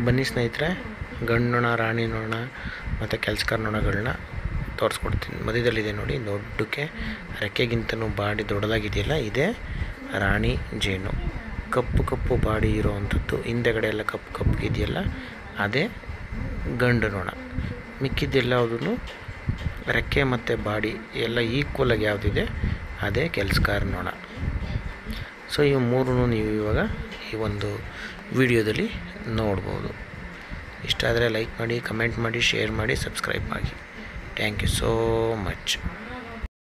ಬನ್ನಿ ಸ್ನೇಹಿತರೆ ಗಂಡು ನೊಣ ರಾಣಿ ನೊಣ ಮತ್ತು ಕೆಲಸಗಾರ ನೊಣಗಳನ್ನ ತೋರಿಸ್ಕೊಡ್ತೀನಿ ಮಧ್ಯದಲ್ಲಿದೆ ನೋಡಿ ದೊಡ್ಡಕ್ಕೆ ರೆಕ್ಕೆಗಿಂತನೂ ಬಾಡಿ ದೊಡ್ಡದಾಗಿದೆಯಲ್ಲ ಇದೇ ರಾಣಿ ಜೇನು ಕಪ್ಪು ಕಪ್ಪು ಬಾಡಿ ಇರೋವಂಥದ್ದು ಹಿಂದೆಗಡೆ ಎಲ್ಲ ಕಪ್ಪು ಕಪ್ಪು ಇದೆಯಲ್ಲ ಅದೇ ಗಂಡು ನೊಣ ಮಿಕ್ಕಿದ್ದೆಲ್ಲದೂ ರೆಕ್ಕೆ ಮತ್ತು ಬಾಡಿ ಎಲ್ಲ ಈಕ್ವಲಾಗಿ ಯಾವುದಿದೆ ಅದೇ ಕೆಲಸಗಾರ ನೊಣ ಸೊ ಇವು ಮೂರೂ ನೀವು ಇವಾಗ ಈ ಒಂದು ವಿಡಿಯೋದಲ್ಲಿ ನೋಡ್ಬೋದು ಇಷ್ಟ ಆದರೆ ಲೈಕ್ ಮಾಡಿ ಕಮೆಂಟ್ ಮಾಡಿ ಶೇರ್ ಮಾಡಿ ಸಬ್ಸ್ಕ್ರೈಬ್ ಆಗಿ ಥ್ಯಾಂಕ್ ಯು ಸೋ ಮಚ್